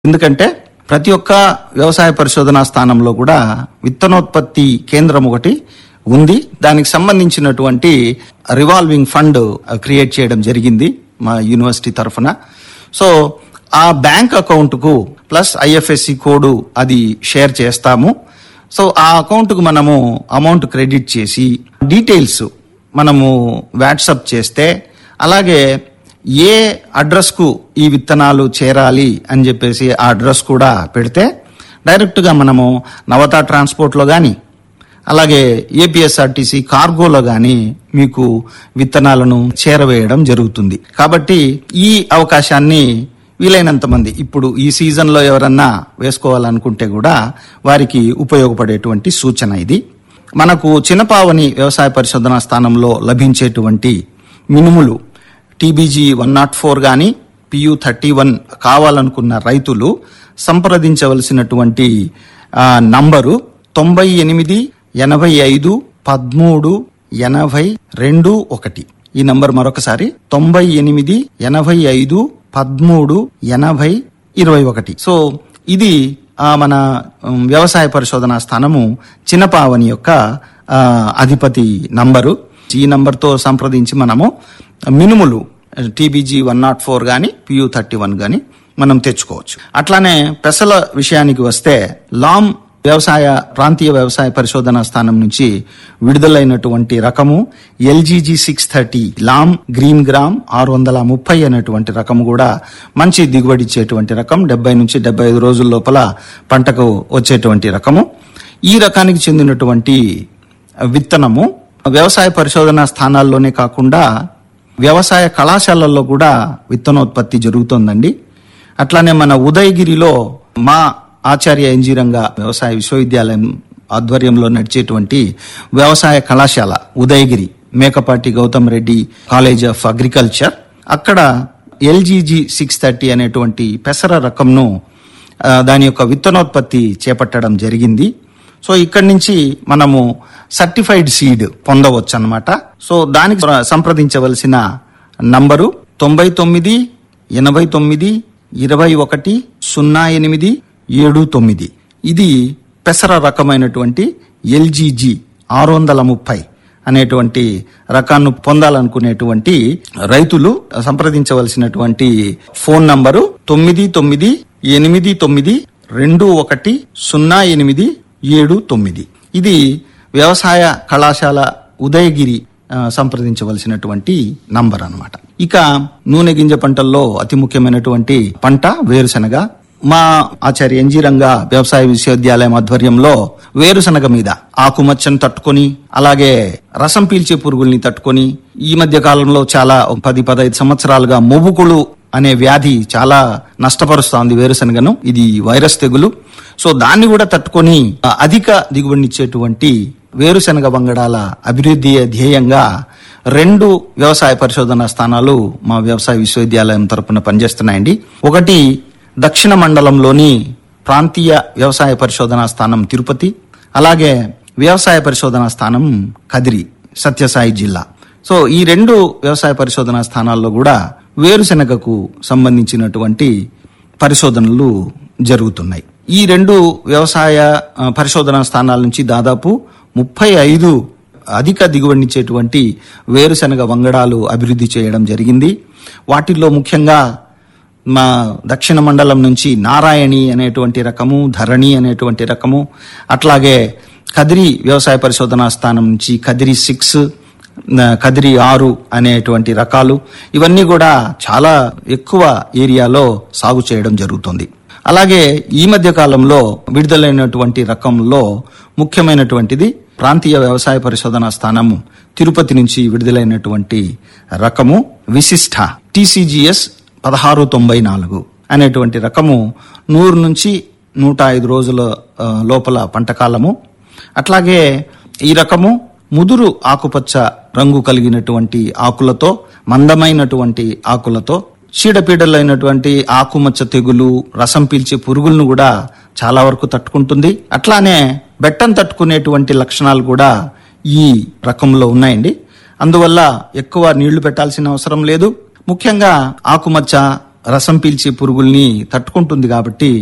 ఎందుకంటే ప్రతి ఒక్క వ్యవసాయ పరిశోధనా స్థానంలో కూడా విత్తనోత్పత్తి కేంద్రం ఒకటి ఉంది దానికి సంబంధించినటువంటి రివాల్వింగ్ ఫండ్ క్రియేట్ చేయడం జరిగింది మా యూనివర్సిటీ తరఫున సో ఆ బ్యాంక్ అకౌంట్కు ప్లస్ ఐఎఫ్ఎస్సి కోడ్ అది షేర్ చేస్తాము సో ఆ అకౌంట్కు మనము అమౌంట్ క్రెడిట్ చేసి డీటెయిల్స్ మనము వాట్సప్ చేస్తే అలాగే ఏ అడ్రస్కు ఈ విత్తనాలు చేరాలి అని చెప్పేసి ఆ అడ్రస్ కూడా పెడితే డైరెక్ట్గా మనము నవత ట్రాన్స్పోర్ట్లో కానీ అలాగే ఏపీఎస్ఆర్టీసీ కార్గోలో కానీ మీకు విత్తనాలను చేరవేయడం జరుగుతుంది కాబట్టి ఈ అవకాశాన్ని వీలైనంత మంది ఇప్పుడు ఈ సీజన్లో ఎవరన్నా వేసుకోవాలనుకుంటే కూడా వారికి ఉపయోగపడేటువంటి సూచన ఇది మనకు చిన్నపావని వ్యవసాయ పరిశోధనా స్థానంలో లభించేటువంటి మినుములు టీబీజీ వన్ నాట్ ఫోర్ కానీ పియు థర్టీ వన్ కావాలనుకున్న రైతులు సంప్రదించవలసినటువంటి ఆ, నంబరు తొంభై ఎనిమిది ఎనభై ఐదు పదమూడు ఎనభై రెండు ఒకటి ఈ నంబర్ మరొకసారి తొంభై ఎనిమిది ఎనభై ఐదు పదమూడు ఎనభై ఇరవై ఒకటి సో ఇది ఆ, మన ఉమ్, వ్యవసాయ పరిశోధనా స్థానము చిన్నపావని యొక్క ఆ, అధిపతి నంబరు ఈ నంబర్తో సంప్రదించి మనము మినుములు టీబీజీ వన్ నాట్ ఫోర్ కానీ పియు థర్టీ వన్ కానీ మనం తెచ్చుకోవచ్చు అట్లానే పెసల విషయానికి వస్తే లామ్ వ్యవసాయ ప్రాంతీయ వ్యవసాయ పరిశోధనా స్థానం నుంచి విడుదలైనటువంటి రకము LGG six thirty Lam green gram ఆరు వందల ముప్పై అనేటువంటి రకము కూడా మంచి దిగుబడి ఇచ్చేటువంటి రకం డెబ్బై నుంచి డెబ్బై ఐదు రోజుల లోపల పంటకు వచ్చేటువంటి రకము ఈ రకానికి చెందినటువంటి విత్తనము వ్యవసాయ పరిశోధనా స్థానాల్లోనే కాకుండా వ్యవసాయ కళాశాలల్లో కూడా విత్తనోత్పత్తి జరుగుతోందండి అట్లానే మన ఉదయగిరిలో మా ఆచార్య ఎన్జీరంగ వ్యవసాయ విశ్వవిద్యాలయం ఆధ్వర్యంలో నడిచేటువంటి వ్యవసాయ కళాశాల Udayagiri Mekapati Gautham Reddy college of agriculture అక్కడ ఎల్జీజీ సిక్స్ థర్టీ అనేటువంటి పెసర రకంను ఆ, దాని యొక్క విత్తనోత్పత్తి చేపట్టడం జరిగింది సో ఇక్కడి నుంచి మనము సర్టిఫైడ్ సీడ్ పొందవచ్చు అన్నమాట సో దానికి సంప్రదించవలసిన నంబరు తొంభై తొమ్మిది ఎనభై తొమ్మిది ఇరవై ఒకటి సున్నా ఎనిమిది ఏడు తొమ్మిది ఇది పెసర రకమైనటువంటి ఎల్జీజీ ఆరు వందల ముప్పై అనేటువంటి రకాన్ని పొందాలనుకునేటువంటి రైతులు సంప్రదించవలసినటువంటి ఫోన్ నంబరు తొమ్మిది తొమ్మిది ఎనిమిది తొమ్మిది రెండు ఒకటి సున్నా ఎనిమిది ఏడు తొమ్మిది ఇది వ్యవసాయ కళాశాల ఉదయగిరి ఆ, సంప్రదించవలసినటువంటి నంబర్ అన్నమాట ఇక నూనె గింజ పంటల్లో అతి ముఖ్యమైనటువంటి పంట వేరుశనగ మా ఆచార్య ఎన్జీ రంగా వ్యవసాయ విశ్వవిద్యాలయం ఆధ్వర్యంలో వేరుశనగ మీద ఆకుమచ్చను తట్టుకొని అలాగే రసం పీల్చే పురుగుల్ని తట్టుకొని ఈ మధ్య కాలంలో చాలా పది పదహైదు సంవత్సరాలుగా మొబుకులు అనే వ్యాధి చాలా నష్టపరుస్తోంది వేరుశనగను ఇది వైరస్ తెగులు సో దాన్ని కూడా తట్టుకొని ఆ, అధిక దిగుబడినిచ్చేటువంటి వేరుశనగ వంగడాల అభివృద్ధి ధ్యేయంగా రెండు వ్యవసాయ పరిశోధనా స్థానాలు మా వ్యవసాయ విశ్వవిద్యాలయం తరపున పనిచేస్తున్నాయండి ఒకటి దక్షిణ మండలంలోని ప్రాంతీయ వ్యవసాయ పరిశోధనా స్థానం తిరుపతి అలాగే వ్యవసాయ పరిశోధనా స్థానం కదిరి సత్యసాయి జిల్లా సో ఈ రెండు వ్యవసాయ పరిశోధనా స్థానాల్లో కూడా వేరుశెనగకు సంబంధించినటువంటి పరిశోధనలు జరుగుతున్నాయి ఈ రెండు వ్యవసాయ ఆ, పరిశోధనా స్థానాల నుంచి దాదాపు ముప్పై ఐదు అధిక దిగుబడినిచ్చేటువంటి వేరుశనగ వంగడాలు అభివృద్ధి చేయడం జరిగింది వాటిల్లో ముఖ్యంగా మా దక్షిణ మండలం నుంచి నారాయణి అనేటువంటి రకము ధరణి అనేటువంటి రకము అట్లాగే కదిరి వ్యవసాయ పరిశోధనా స్థానం నుంచి కదిరి సిక్స్ ఆ, కదిరి ఆరు అనేటువంటి రకాలు ఇవన్నీ కూడా చాలా ఎక్కువ ఏరియాలో సాగు చేయడం జరుగుతుంది అలాగే ఈ మధ్య కాలంలో విడుదలైనటువంటి రకంలో ముఖ్యమైనటువంటిది ప్రాంతీయ వ్యవసాయ పరిశోధనా స్థానము తిరుపతి నుంచి విడుదలైనటువంటి రకము విశిష్ట టీసీజీఎస్ పదహారు తొంభై నాలుగు అనేటువంటి రకము నూరు నుంచి నూట ఐదు రోజుల ఆ, లోపల పంటకాలము అట్లాగే ఈ రకము ముదురు ఆకుపచ్చ రంగు కలిగినటువంటి ఆకులతో మందమైనటువంటి ఆకులతో చీడపీడలైనటువంటి ఆకుమచ్చ తెగులు రసం పీల్చే పురుగులను కూడా చాలా వరకు తట్టుకుంటుంది అట్లానే బెట్టం తట్టుకునేటువంటి లక్షణాలు కూడా ఈ రకంలో ఉన్నాయండి అందువల్ల ఎక్కువ నీళ్లు పెట్టాల్సిన అవసరం లేదు ముఖ్యంగా ఆకుమచ్చ రసం పీల్చే పురుగుల్ని తట్టుకుంటుంది కాబట్టి